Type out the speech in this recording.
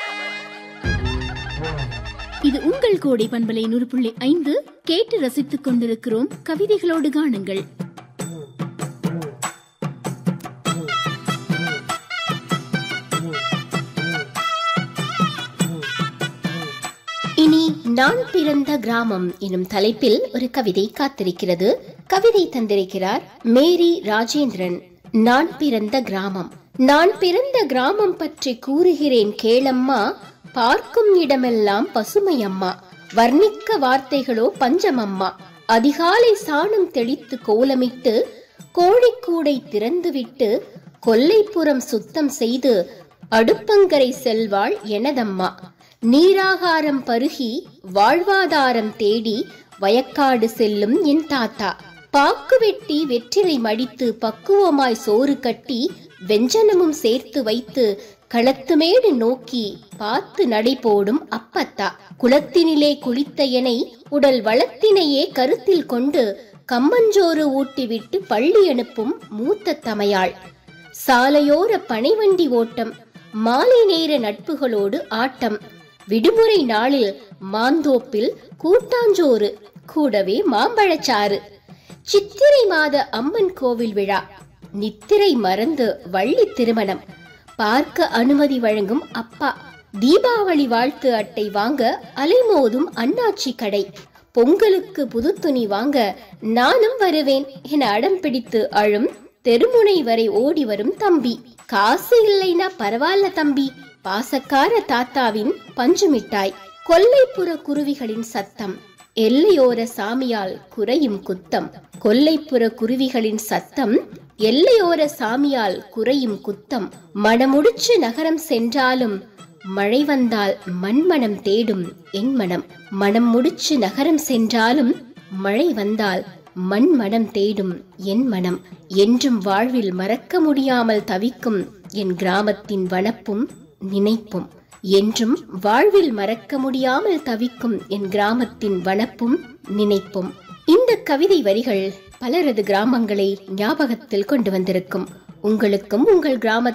இது உங்கள் கோடை பண்பலை நூறு புள்ளி ஐந்து கேட்டு ரசித்துக் கொண்டிருக்கிறோம் கவிதைகளோடு காணுங்கள் இனி நான் பிறந்த கிராமம் எனும் தலைப்பில் ஒரு கவிதை காத்திருக்கிறது கவிதை தந்திருக்கிறார் மேரி ராஜேந்திரன் நான் பிறந்த கிராமம் நான் பிறந்த கிராமம் பற்றி கூறுகிறேன் கேளம்மா பார்க்கும் இடமெல்லாம் பசுமையம்மா வர்ணிக்க வார்த்தைகளோ பஞ்சமம்மா அதிகாலை சாணம் தெளித்து கோலமிட்டு கோழிக்கூடை திறந்துவிட்டு கொல்லைப்புறம் சுத்தம் செய்து அடுப்பங்கரை செல்வாள் எனதம்மா நீராகாரம் பருகி வாழ்வாதாரம் தேடி வயக்காடு செல்லும் என் தாத்தா பாக்கு வெட்டி வெற்றிலை மடித்து பக்குவமாய் சோறு கட்டி வெஞ்சனமும் சேர்த்து வைத்து களத்துமேடு நோக்கி பார்த்து நடை போடும் அப்பத்தா குளத்தினிலே குளித்த எனை உடல் வளத்தினையே கருத்தில் கொண்டு கம்மஞ்சோறு ஊட்டிவிட்டு பள்ளி அனுப்பும் மூத்த தமையாள் சாலையோர பனைவண்டி ஓட்டம் மாலை நேர நட்புகளோடு ஆட்டம் விடுமுறை நாளில் மாந்தோப்பில் கூட்டாஞ்சோறு கூடவே மாம்பழச்சாறு சித்திரை மாத அம்மன் கோவில் விழா நித்திரை மறந்து வள்ளி திருமணம் பார்க்க அனுமதி வழங்கும் அப்பா தீபாவளி வாழ்த்து அட்டை வாங்க அலைமோதும் அண்ணாச்சி கடை பொங்கலுக்கு புது துணி வாங்க நானும் வருவேன் என அடம் பிடித்து அழும் தெருமுனை வரை ஓடி வரும் தம்பி காசு இல்லைனா பரவாயில்ல தம்பி பாசக்கார தாத்தாவின் பஞ்சு மிட்டாய் கொல்லைப்புற குருவிகளின் சத்தம் எல்லையோர சாமியால் குறையும் குத்தம் கொல்லைப்புற குருவிகளின் சத்தம் எல்லையோர சாமியால் குறையும் குத்தம் மனமுடிச்சு நகரம் சென்றாலும் மழை வந்தால் மண்மனம் தேடும் என் மனம் மனம் முடிச்சு நகரம் சென்றாலும் மழை வந்தால் மண் மனம் தேடும் என் மனம் என்றும் வாழ்வில் மறக்க முடியாமல் தவிக்கும் என் கிராமத்தின் வனப்பும் நினைப்பும் என்றும் வாழ்வில் மறக்க முடியாமல் தவிக்கும் என் கிராமத்தின் வனப்பும் நினைப்பும் இந்த கவிதை வரிகள் பலரது கிராமங்களை ஞாபகத்தில் கொண்டு வந்திருக்கும் உங்களுக்கும் உங்கள் கிராம